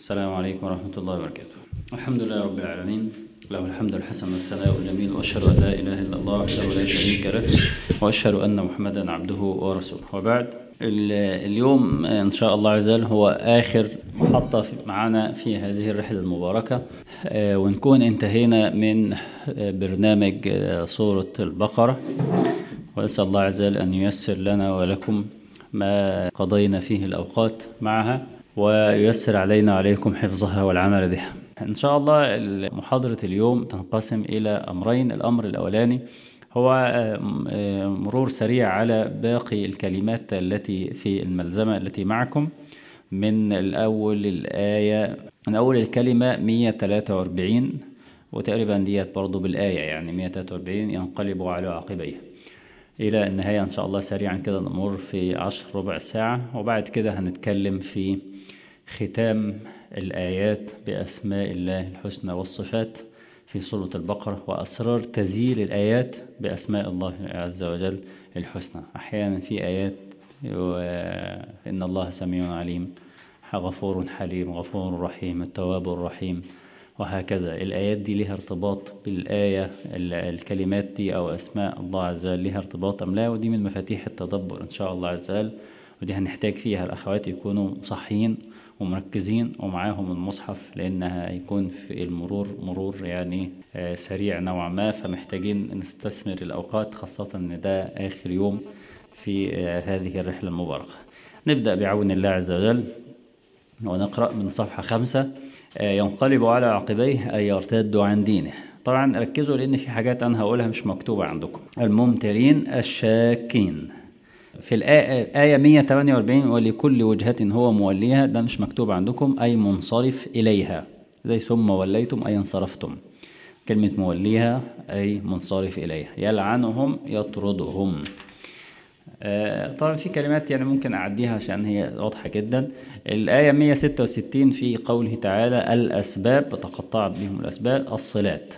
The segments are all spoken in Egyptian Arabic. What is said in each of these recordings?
السلام عليكم ورحمة الله وبركاته الحمد لله رب العالمين له الحمد الحسن والثناء الجميل وأشهد أن لا إله إلا الله وحده لا شريك له وأشهد أن محمدا عبده ورسوله وبعد اليوم إن شاء الله عز وجل هو آخر محطة معنا في هذه الرحلة المباركة ونكون انتهينا من برنامج سورة البقرة وأسأل الله عز وجل أن ييسر لنا ولكم ما قضينا فيه الأوقات معها وييسر علينا وعليكم حفظها والعمل بها إن شاء الله محاضرة اليوم تنقسم إلى أمرين الأمر الأولاني هو مرور سريع على باقي الكلمات التي في الملزمة التي معكم من الأول الآية من أول الكلمة 143 وتقريبا ديت برضو بالآية يعني 143 ينقلب على عقبيه إلى النهاية إن شاء الله سريعا كده نمر في عشر ربع ساعة وبعد كده هنتكلم في ختام الآيات بأسماء الله الحسنى والصفات في سورة البقرة وأسرار تزيل الآيات بأسماء الله عز وجل الحسنى أحيانا في آيات إن الله سميع عليم غفور حليم غفور رحيم التواب الرحيم وهكذا الآيات دي لها ارتباط بالآية الكلمات دي أو أسماء الله عز وجل لها ارتباط أم لا ودي من مفاتيح التدبر إن شاء الله عز وجل ودي هنحتاج فيها الأخوات يكونوا صحيين ومركزين ومعاهم المصحف لأنها هيكون في المرور مرور يعني سريع نوعا ما فمحتاجين نستثمر الأوقات خاصة أن ده آخر يوم في هذه الرحلة المباركة نبدأ بعون الله عز وجل ونقرأ من صفحة خمسة ينقلب على عقبيه أي يرتد عن دينه طبعا ركزوا لأن في حاجات أنا هقولها مش مكتوبة عندكم الممترين الشاكين في الآية 148 ولكل وجهة هو موليها ده مش مكتوب عندكم أي منصرف إليها زي ثم وليتم أي انصرفتم كلمة موليها أي منصرف إليها يلعنهم يطردهم طبعا في كلمات يعني ممكن أعديها عشان هي واضحة جدا الآية 166 في قوله تعالى الأسباب تقطعت بهم الأسباب الصلات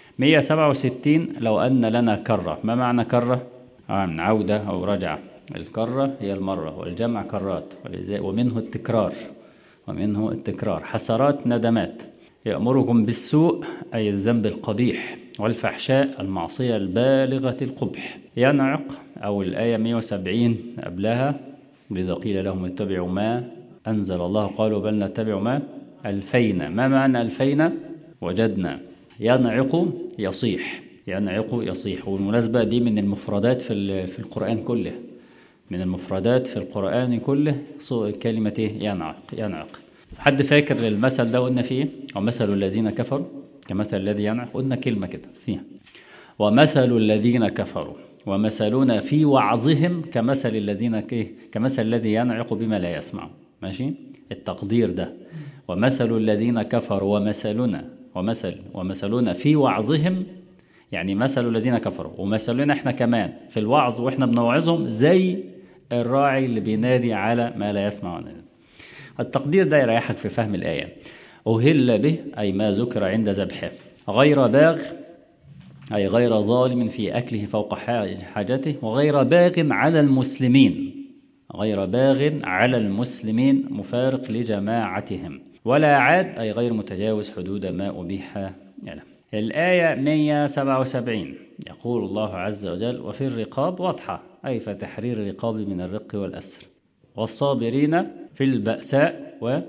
167 لو أن لنا كرة ما معنى كرة؟ من عودة أو رجعة الكرة هي المرة والجمع كرات ومنه التكرار ومنه التكرار حسرات ندمات يأمركم بالسوء أي الذنب القبيح والفحشاء المعصية البالغة القبح ينعق أو الآية 170 قبلها إذا قيل لهم اتبعوا ما أنزل الله قالوا بل نتبع ما ألفينا ما معنى ألفينا وجدنا ينعق يصيح ينعق يصيح والمناسبة دي من المفردات في في القرآن كله من المفردات في القرآن كله كلمة ينعق ينعق حد فاكر المثل ده قلنا فيه ومثل الذين كفروا كمثل الذي ينعق قلنا كلمة كده فيها ومثل الذين كفروا ومثلنا في وعظهم كمثل الذين كمثل الذي ينعق بما لا يسمع ماشي التقدير ده ومثل الذين كفروا ومثلنا ومثل ومثلنا في وعظهم يعني مثل الذين كفروا ومثلنا احنا كمان في الوعظ واحنا بنوعظهم زي الراعي اللي بينادي على ما لا يسمع التقدير ده يريحك في فهم الآية أهل به أي ما ذكر عند ذبحه غير باغ أي غير ظالم في أكله فوق حاجته وغير باغ على المسلمين غير باغ على المسلمين مفارق لجماعتهم ولا عاد أي غير متجاوز حدود ما أبيح يعني. الآية 177 يقول الله عز وجل وفي الرقاب واضحة أي فتحرير الرقاب من الرق والأسر والصابرين في البأساء و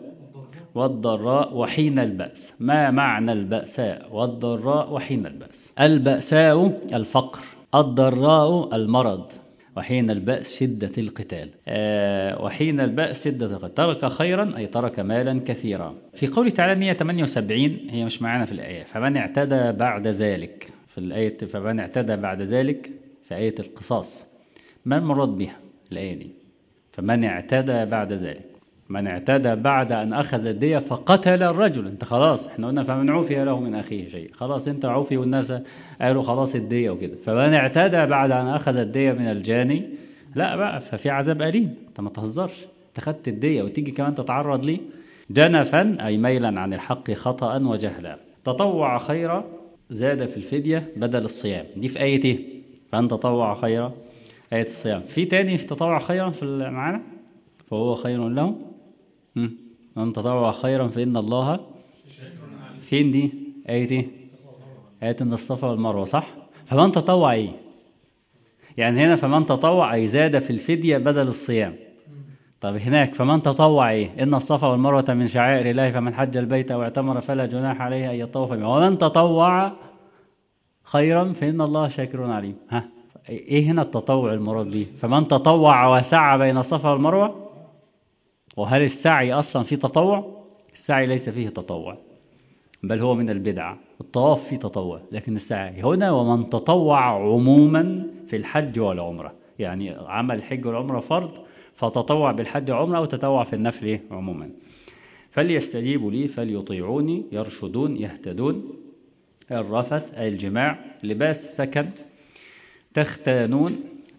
والضراء وحين البأس ما معنى البأساء والضراء وحين البأس البأساء الفقر الضراء المرض وحين البأس شدة القتال آه وحين البأس شدة القتال ترك خيرا أي ترك مالا كثيرا في قوله تعالى 178 هي مش معانا في الآية فمن اعتدى بعد ذلك في الآية فمن اعتدى بعد ذلك في آية القصاص ما المراد بها الآية دي فمن اعتدى بعد ذلك من اعتدى بعد أن أخذ الدية فقتل الرجل انت خلاص احنا قلنا فمن عفي له من أخيه شيء خلاص انت عفي والناس قالوا خلاص الدية وكده فمن اعتدى بعد أن أخذ الدية من الجاني لا بقى ففي عذاب أليم انت ما تهزرش انت خدت الدية وتيجي كمان تتعرض ليه جنفا أي ميلا عن الحق خطأ وجهلا تطوع خيرا زاد في الفدية بدل الصيام دي في آية ايه فأن تطوع خيرا آية الصيام في تاني في تطوع خيرا في معانا فهو خير له من تطوع خيرا فإن الله فين دي آية ايه آية من الصفا والمروة صح فمن تطوع ايه يعني هنا فمن تطوع أي زاد في الفدية بدل الصيام طب هناك فمن تطوع ايه إن الصفا والمروة من شعائر الله فمن حج البيت أو اعتمر فلا جناح عليه أن يطوف بهما ومن تطوع خيرا فإن الله شاكر عليم ها ايه هنا التطوع المراد به فمن تطوع وسعى بين الصفا والمروة وهل السعي أصلا فيه تطوع السعي ليس فيه تطوع بل هو من البدع الطواف فيه تطوع لكن السعي هنا ومن تطوع عموما في الحج والعمرة يعني عمل الحج والعمرة فرض فتطوع بالحج والعمرة وتطوع في النفل عموما فليستجيبوا لي فليطيعوني يرشدون يهتدون الرفث أي الجماع لباس سكن تختانون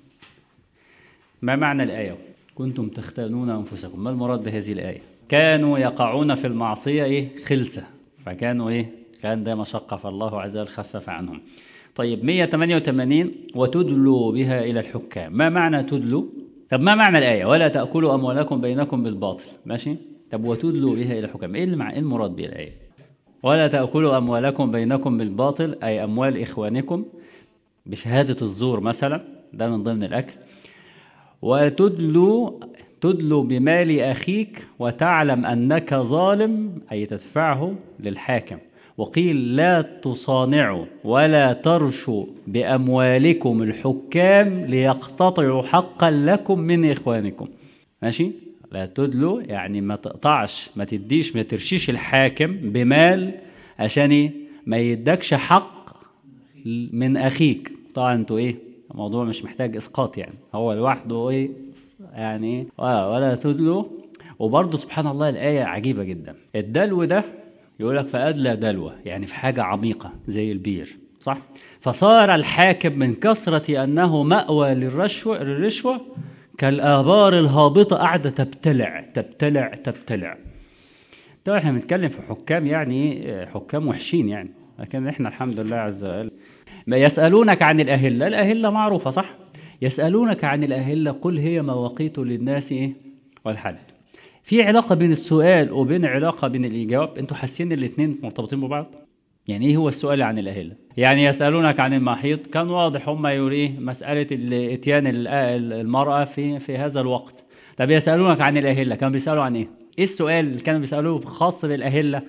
ما معنى الآية كنتم تختانون أنفسكم ما المراد بهذه الآية كانوا يقعون في المعصية إيه خلسة فكانوا إيه كان ده مشقة فالله عز وجل خفف عنهم طيب 188 وتدلوا بها إلى الحكام ما معنى تدلوا طب ما معنى الآية ولا تأكلوا أموالكم بينكم بالباطل ماشي طب وتدلوا بها إلى الحكام إيه المع... إيه المراد بالآية ولا تأكلوا أموالكم بينكم بالباطل أي أموال إخوانكم بشهادة الزور مثلا ده من ضمن الأكل وتدلوا تدلوا بمال أخيك وتعلم أنك ظالم أي تدفعه للحاكم وقيل لا تصانعوا ولا ترشوا بأموالكم الحكام ليقتطعوا حقا لكم من إخوانكم ماشي لا تدلوا يعني ما تقطعش ما تديش ما ترشيش الحاكم بمال عشان ايه ما يدكش حق من أخيك طبعا انتوا ايه الموضوع مش محتاج اسقاط يعني هو لوحده ايه يعني ولا تدلوا وبرضه سبحان الله الآية عجيبة جدا الدلو ده يقول لك فأدلى دلوة يعني في حاجة عميقة زي البير صح فصار الحاكم من كثرة أنه مأوى للرشوة للرشوة كالآبار الهابطة قاعدة تبتلع تبتلع تبتلع طبعا احنا بنتكلم في حكام يعني حكام وحشين يعني لكن احنا الحمد لله عز وجل ما يسألونك عن الأهلة الأهلة معروفة صح يسألونك عن الأهلة قل هي مواقيت للناس إيه؟ والحج في علاقة بين السؤال وبين علاقة بين الإجابة أنتوا حاسين الاثنين مرتبطين ببعض يعني إيه هو السؤال عن الأهلة يعني يسألونك عن المحيط كان واضح هم يريه مسألة اتيان المرأة في في هذا الوقت طب يسألونك عن الأهلة كانوا بيسألوا عن إيه إيه السؤال اللي كانوا بيسألوه خاص بالأهلة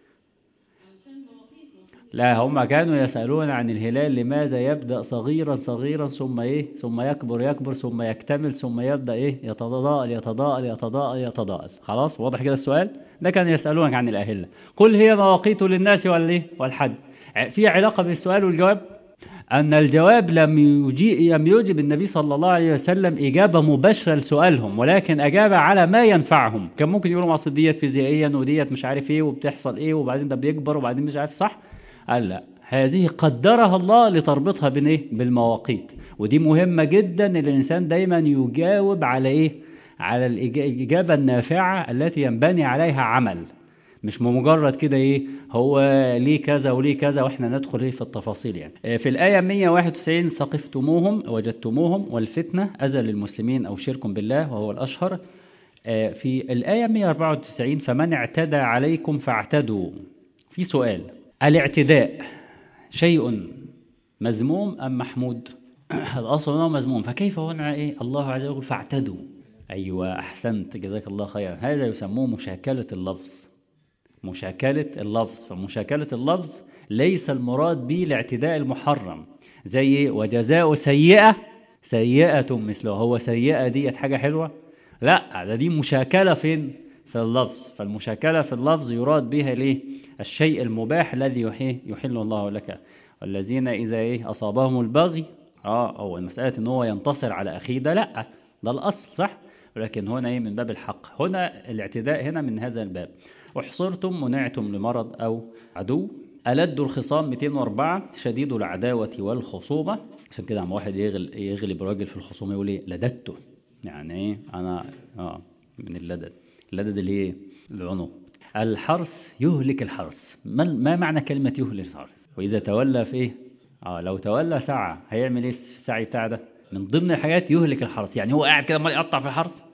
لا هم كانوا يسألون عن الهلال لماذا يبدأ صغيرا صغيرا ثم إيه ثم يكبر يكبر ثم يكتمل ثم يبدأ إيه يتضاءل يتضاءل يتضاءل يتضاءل خلاص واضح كده السؤال ده كان يسألونك عن الأهلة قل هي مواقيت للناس والإيه والحج في علاقة بالسؤال والجواب أن الجواب لم يجي لم يجب النبي صلى الله عليه وسلم إجابة مباشرة لسؤالهم ولكن أجاب على ما ينفعهم كان ممكن يقولوا مصر ديت فيزيائيا وديت مش عارف إيه وبتحصل إيه وبعدين ده بيكبر وبعدين مش عارف صح قال لا هذه قدرها الله لتربطها بين ايه بالمواقيت ودي مهمة جدا ان الانسان دايما يجاوب على ايه على الاجابة النافعة التي ينبني عليها عمل مش مجرد كده ايه هو ليه كذا وليه كذا واحنا ندخل ايه في التفاصيل يعني في الآية 191 ثقفتموهم وجدتموهم والفتنة أذى للمسلمين أو شرك بالله وهو الأشهر في الآية 194 فمن اعتدى عليكم فاعتدوا في سؤال الاعتداء شيء مذموم أم محمود الأصل أنه مذموم فكيف هنا إيه الله عز وجل فاعتدوا أيوة أحسنت جزاك الله خيرا هذا يسموه مشاكلة اللفظ مشاكلة اللفظ فمشاكلة اللفظ ليس المراد به الاعتداء المحرم زي وجزاء سيئة سيئة مثله هو سيئة ديت حاجة حلوة لا ده دي مشاكلة فين في اللفظ فالمشاكلة في اللفظ يراد بها ليه الشيء المباح الذي يحل الله لك والذين إذا إيه أصابهم البغي آه أو المسألة إن هو ينتصر على أخيه ده لا ده الأصل صح ولكن هنا إيه من باب الحق هنا الاعتداء هنا من هذا الباب احصرتم منعتم لمرض أو عدو ألد الخصام 204 شديد العداوة والخصومة عشان كده عم واحد يغل يغلب راجل في الخصومة يقول ايه لددته يعني ايه أنا آه من اللدد اللدد اللي هي العنق الحرث يهلك الحرث ما, ما معنى كلمة يهلك الحرث وإذا تولى في إيه آه لو تولى سعى هيعمل إيه السعي بتاع ده من ضمن الحاجات يهلك الحرث يعني هو قاعد كده ما يقطع في الحرث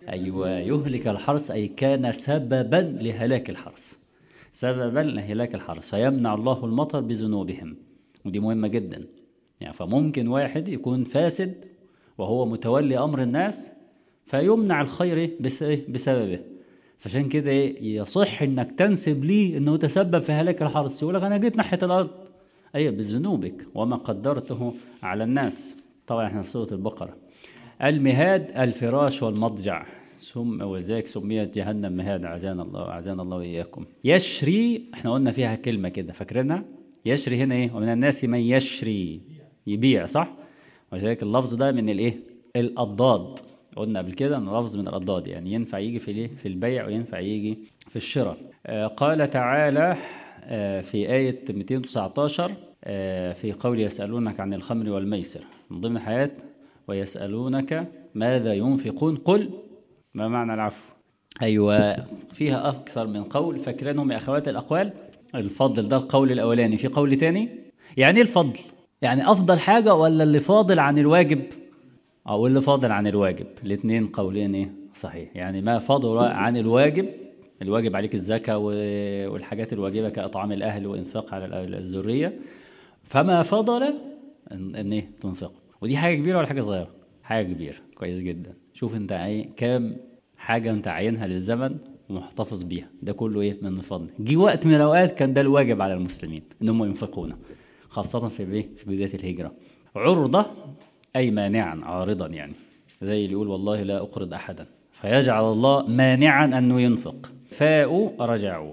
أيوة يهلك الحرث أي كان سببا لهلاك الحرث سببا لهلاك الحرث فيمنع الله المطر بذنوبهم ودي مهمة جدا يعني فممكن واحد يكون فاسد وهو متولي أمر الناس فيمنع الخير بسببه فعشان كده يصح انك تنسب ليه انه تسبب في هلاك الحرث يقول لك انا جيت ناحية الارض اي بذنوبك وما قدرته على الناس طبعا احنا في سورة البقرة المهاد الفراش والمضجع ثم وذاك سميت جهنم مهاد عزانا الله عزانا الله واياكم يشري احنا قلنا فيها كلمة كده فاكرينها يشري هنا ايه ومن الناس من يشري يبيع صح وذلك اللفظ ده من الايه الاضداد قلنا قبل كده ان لفظ من الاضداد يعني ينفع يجي في الايه في البيع وينفع يجي في الشراء آه قال تعالى آه في آية 219 آه في قول يسألونك عن الخمر والميسر من ضمن الحياة ويسألونك ماذا ينفقون قل ما معنى العفو أيوة فيها أكثر من قول فاكرينهم يا أخوات الأقوال الفضل ده القول الأولاني في قول تاني يعني ايه الفضل يعني أفضل حاجة ولا اللي فاضل عن الواجب أو اللي فاضل عن الواجب الاثنين قولين ايه صحيح يعني ما فضل عن الواجب الواجب عليك الزكاة والحاجات الواجبة كأطعام الأهل وإنفاق على الذرية فما فضل ان ايه تنفق ودي حاجة كبيرة ولا حاجة صغيرة حاجة كبيرة كويس جدا شوف انت ايه كام حاجة انت عينها للزمن ومحتفظ بيها ده كله ايه من الفضل جي وقت من الاوقات كان ده الواجب على المسلمين انهم ينفقونه خاصة في ايه في بداية الهجرة عرضة اي مانعا عارضا يعني زي اللي يقول والله لا اقرض احدا فيجعل الله مانعا انه ينفق فاءوا رجعوا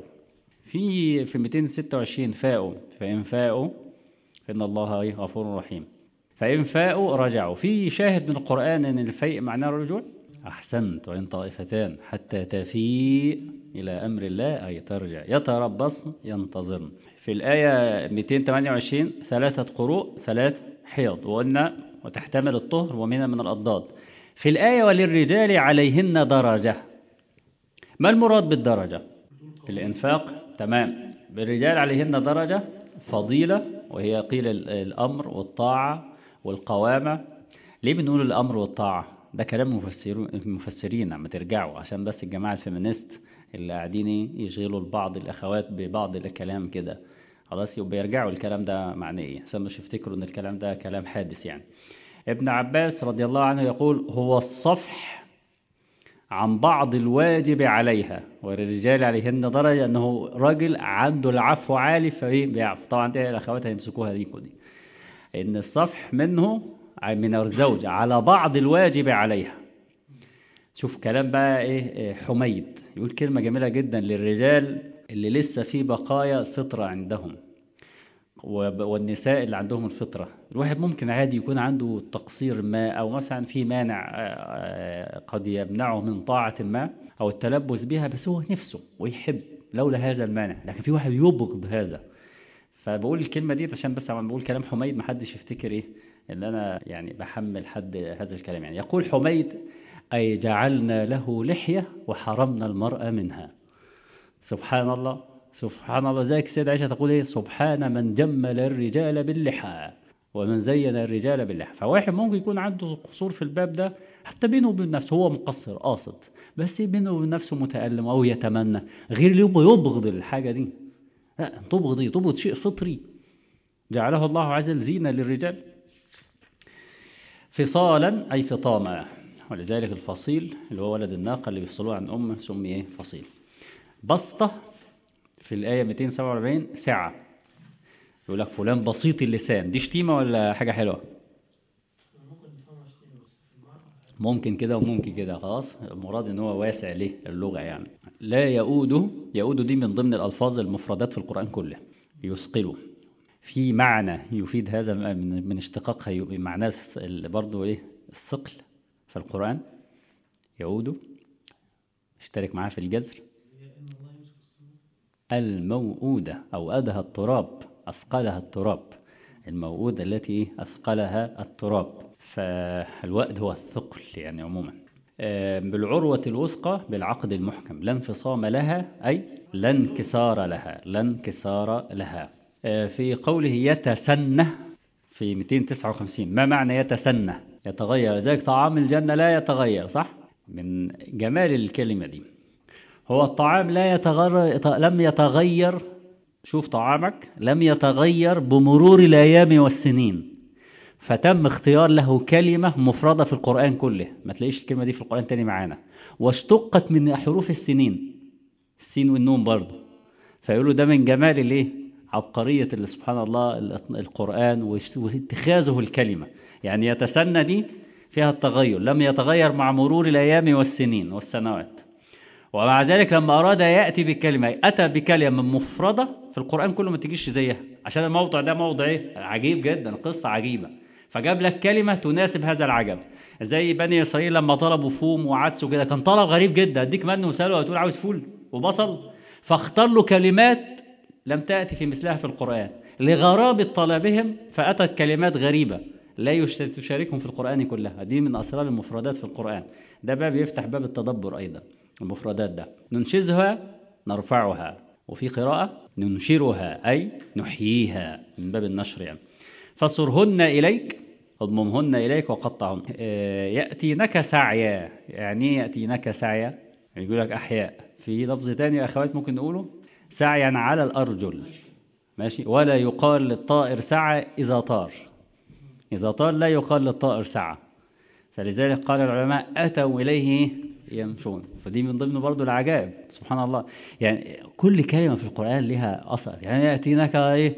في في 226 فاءوا فإن فاءوا فإن الله غفور رحيم فإن فاءوا رجعوا في شاهد من القرآن أن الفيء معناه الرجوع أحسنت وإن طائفتان حتى تفيء إلى أمر الله أي ترجع يتربصن ينتظرن في الآية 228 ثلاثة قروء ثلاث حيض وقلنا وتحتمل الطهر ومنها من الأضداد في الآية وللرجال عليهن درجة ما المراد بالدرجة الإنفاق تمام بالرجال عليهن درجة فضيلة وهي قيل الأمر والطاعة والقوامة ليه بنقول الأمر والطاعة ده كلام المفسرين عم ترجعوا عشان بس الجماعة الفيمينيست اللي قاعدين يشغلوا البعض الأخوات ببعض الكلام كده خلاص يبقى يرجعوا الكلام ده معناه ايه عشان مش يفتكروا ان الكلام ده كلام حادث يعني ابن عباس رضي الله عنه يقول هو الصفح عن بعض الواجب عليها وللرجال عليهن درجة أنه راجل عنده العفو عالي فإيه بيعفو طبعا دي الأخوات هيمسكوها دي كودي إن الصفح منه من الزوج على بعض الواجب عليها شوف كلام بقى إيه حميد يقول كلمة جميلة جدا للرجال اللي لسه في بقايا الفطرة عندهم والنساء اللي عندهم الفطرة الواحد ممكن عادي يكون عنده تقصير ما أو مثلا في مانع قد يمنعه من طاعة ما أو التلبس بها بس هو نفسه ويحب لولا هذا المانع لكن في واحد يبغض هذا فبقول الكلمة دي عشان بس عم بقول كلام حميد محدش يفتكر إيه إن أنا يعني بحمل حد هذا الكلام يعني يقول حميد أي جعلنا له لحية وحرمنا المرأة منها سبحان الله سبحان الله ذلك السيدة عائشة تقول ايه سبحان من جمل الرجال باللحى ومن زين الرجال باللحى فواحد ممكن يكون عنده قصور في الباب ده حتى بينه وبين نفسه هو مقصر قاصد بس بينه وبين نفسه متألم أو يتمنى غير اللي يبقى يبغض الحاجة دي لا تبغض ايه تبغض شيء فطري جعله الله عز وجل زينة للرجال فصالا أي فطاما ولذلك الفصيل اللي هو ولد الناقة اللي بيفصلوه عن أمه سمي ايه فصيل بسطة في الآية 247 سعة يقول لك فلان بسيط اللسان دي شتيمة ولا حاجة حلوة ممكن كده وممكن كده خلاص المراد ان هو واسع ليه اللغة يعني لا يؤود يؤود دي من ضمن الألفاظ المفردات في القرآن كله يثقله في معنى يفيد هذا من من اشتقاقها معناه برضه ايه الثقل في القرآن يؤود اشترك معاه في الجذر الموؤودة أو أدها التراب أثقلها التراب الموؤودة التي أثقلها التراب فالوأد هو الثقل يعني عموما بالعروة الوثقى بالعقد المحكم لا انفصام لها أي لا انكسار لها لا انكسار لها في قوله يتسنه في 259 ما معنى يتسنه يتغير ذلك طعام الجنة لا يتغير صح من جمال الكلمة دي هو الطعام لا يتغير لم يتغير شوف طعامك لم يتغير بمرور الأيام والسنين فتم اختيار له كلمة مفردة في القرآن كله ما تلاقيش الكلمة دي في القرآن تاني معانا واشتقت من حروف السنين السين والنون برضه فيقولوا ده من جمال الايه عبقرية اللي سبحان الله القرآن واتخاذه الكلمة يعني يتسنى دي فيها التغير لم يتغير مع مرور الأيام والسنين والسنوات ومع ذلك لما أراد يأتي بكلمة أتى بكلمة مفردة في القرآن كله ما تجيش زيها عشان الموضع ده موضع ايه عجيب جدا قصة عجيبة فجاب لك كلمة تناسب هذا العجب زي بني إسرائيل لما طلبوا فوم وعدس وكده كان طلب غريب جدا اديك من وسأله وتقول عاوز فول وبصل فاختار له كلمات لم تأتي في مثلها في القرآن لغرابة طلبهم فأتت كلمات غريبة لا تشاركهم في القرآن كلها دي من أسرار المفردات في القرآن ده باب يفتح باب التدبر أيضا المفردات ده ننشزها نرفعها وفي قراءة ننشرها أي نحييها من باب النشر يعني فصرهن إليك اضممهن إليك وقطعهن يأتينك سعيا يعني يأتينك سعيا يقول لك أحياء في لفظ تاني يا أخوات ممكن نقوله سعيا على الأرجل ماشي ولا يقال للطائر سعى إذا طار إذا طار لا يقال للطائر سعى فلذلك قال العلماء أتوا إليه يمشون فدي من ضمن برضو العجائب سبحان الله يعني كل كلمة في القرآن لها أثر يعني يأتينك إيه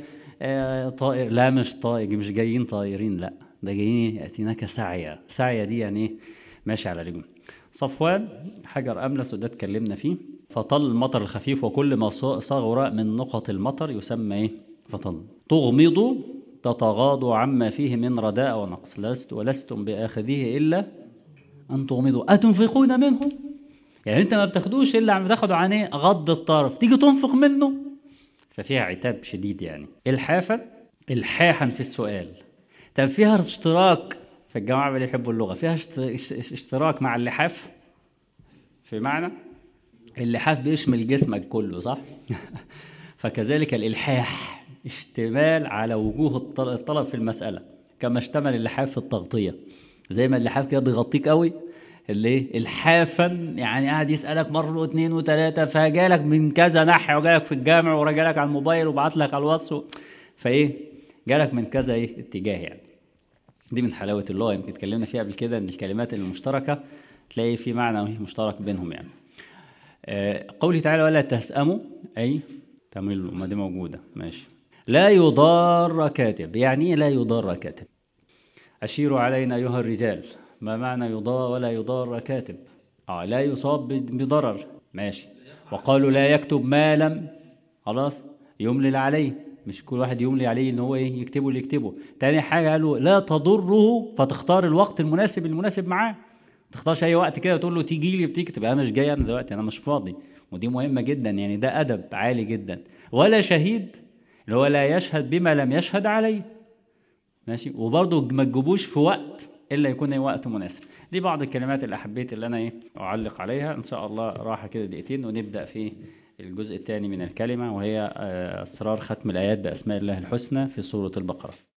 آه طائر لا مش طائر مش جايين طائرين لا ده جايين يأتينك سعيا سعيا دي يعني إيه ماشي على رجل صفوان حجر أملس وده اتكلمنا فيه فطل المطر الخفيف وكل ما صغر من نقط المطر يسمى إيه فطل تغمض تتغاض عما فيه من رداء ونقص لست ولستم بآخذيه إلا أن تغمضوا أتنفقون منه يعني أنت ما بتاخدوش إلا عم تاخدوا عن غض الطرف تيجي تنفق منه ففيها عتاب شديد يعني الحافة الحاحا في السؤال طب فيها اشتراك في الجماعة اللي يحبوا اللغة فيها اشتراك مع اللحاف في معنى اللحاف بيشمل جسمك كله صح فكذلك الإلحاح اشتمال على وجوه الطلب في المسألة كما اشتمل اللحاف في التغطية زي ما اللحاف كده بيغطيك قوي اللي الحافا يعني قاعد يسألك مرة واثنين وثلاثة فجالك من كذا ناحية وجالك في الجامع ورجالك على الموبايل وبعت لك على الواتس فايه جالك من كذا ايه اتجاه يعني دي من حلاوة اللغة يمكن اتكلمنا فيها قبل كده ان الكلمات المشتركة تلاقي في معنى مشترك بينهم يعني آه قوله تعالى ولا تسأموا أي تملوا ما دي موجودة ماشي لا يضار كاتب يعني لا يضار كاتب أشيروا علينا أيها الرجال ما معنى يضار ولا يضار كاتب آه لا يصاب بضرر ماشي وقالوا لا يكتب ما لم خلاص يملل عليه مش كل واحد يملي عليه ان هو ايه يكتبه اللي يكتبه تاني حاجة قالوا لا تضره فتختار الوقت المناسب المناسب معاه تختارش اي وقت كده تقول له تيجي لي بتكتب انا مش جاي انا دلوقتي انا مش فاضي ودي مهمة جدا يعني ده ادب عالي جدا ولا شهيد اللي هو لا يشهد بما لم يشهد عليه ماشي وبرضه ما تجيبوش في وقت الا يكون وقت مناسب دي بعض الكلمات اللي حبيت اللي انا ايه اعلق عليها ان شاء الله راحه كده دقيقتين ونبدا في الجزء الثاني من الكلمه وهي اسرار ختم الايات باسماء الله الحسنى في سوره البقره